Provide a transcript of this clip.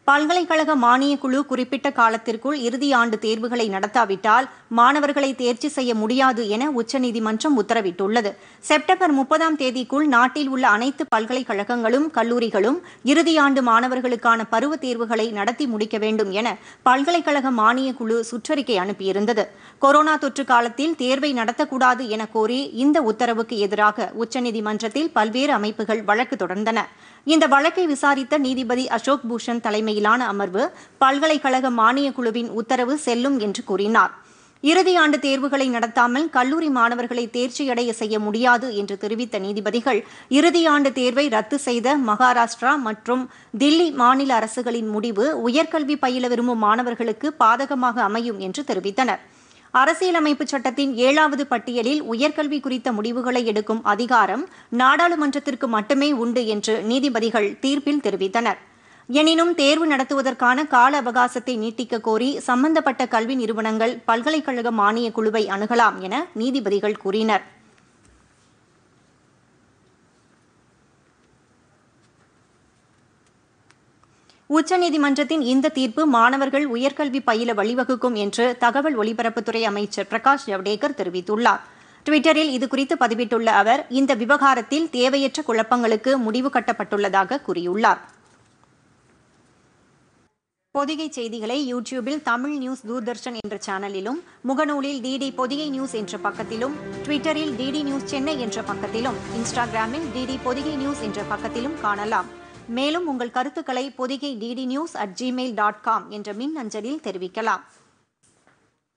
பல்கலைக்கழக மானியக் குழு குறிப்பிட்ட காலத்திற்குள் இறுதியாண்டு தேர்வுகளை நடத்தாவிட்டால் மாணவர்களை தேர்ச்சி செய்ய முடியாது என உச்சநீதிமன்றம் உத்தரவிட்டுள்ளது செப்டம்பர் முப்பதாம் தேதிக்குள் நாட்டில் உள்ள அனைத்து பல்கலைக்கழகங்களும் கல்லூரிகளும் இறுதியாண்டு மாணவர்களுக்கான பருவத் தேர்வுகளை நடத்தி முடிக்க வேண்டும் என பல்கலைக்கழக மானியக் குழு சுற்றறிக்கை அனுப்பியிருந்தது கொரோனா தொற்று காலத்தில் தேர்வை நடத்தக்கூடாது என கோரி இந்த உத்தரவுக்கு எதிராக உச்சநீதிமன்றத்தில் பல்வேறு அமைப்புகள் வழக்கு தொடர்ந்தன இந்த வழக்கை விசாரித்த நீதிபதி அசோக் பூஷன் தலைமையிலான அமர்வு பல்கலைக்கழக மானியக் குழுவின் உத்தரவு செல்லும் என்று கூறினார் இறுதியாண்டு தேர்வுகளை நடத்தாமல் கல்லூரி மாணவர்களை தேர்ச்சியடைய செய்ய முடியாது என்று தெரிவித்த நீதிபதிகள் இறுதியாண்டு தேர்வை ரத்து செய்த மகாராஷ்டிரா மற்றும் தில்லி மாநில அரசுகளின் முடிவு உயர்கல்வி பயில விரும்பும் மாணவர்களுக்கு பாதகமாக அமையும் என்று தெரிவித்தனர் அரசியலமைப்பு சட்டத்தின் ஏழாவது பட்டியலில் உயர்கல்வி குறித்த முடிவுகளை எடுக்கும் அதிகாரம் நாடாளுமன்றத்திற்கு மட்டுமே உண்டு என்று நீதிபதிகள் தீர்ப்பில் தெரிவித்தனர் எனினும் தேர்வு நடத்துவதற்கான கால அவகாசத்தை நீட்டிக்க கோரி சம்பந்தப்பட்ட கல்வி நிறுவனங்கள் பல்கலைக்கழக மானியக் குழுவை அணுகலாம் என நீதிபதிகள் கூறினர் உச்சநீதிமன்றத்தின் இந்த தீர்ப்பு மாணவர்கள் உயர்கல்வி பயில வழிவகுக்கும் என்று தகவல் ஒலிபரப்புத்துறை அமைச்சர் பிரகாஷ் ஜவடேகர் தெரிவித்துள்ளார் டுவிட்டரில் இதுகுறித்து பதிவிட்டுள்ள அவர் இந்த விவகாரத்தில் தேவையற்ற குழப்பங்களுக்கு முடிவு கட்டப்பட்டுள்ளதாக கூறியுள்ளார் பொதிகை செய்திகளை யூடியூபில் தமிழ் நியூஸ் தூர்தர்ஷன் என்ற சேனலிலும் முகநூலில் டிடி பொதிகை நியூஸ் என்ற பக்கத்திலும் ட்விட்டரில் டிடி நியூஸ் சென்னை என்ற பக்கத்திலும் இன்ஸ்டாகிராமில் டிடி பொதிகை நியூஸ் என்ற பக்கத்திலும் காணலாம் மேலும் உங்கள் கருத்துக்களை Podhigai DD news at Gmail dot com என்ற மின் அஞ்சலில் தெரிவிக்கலாம்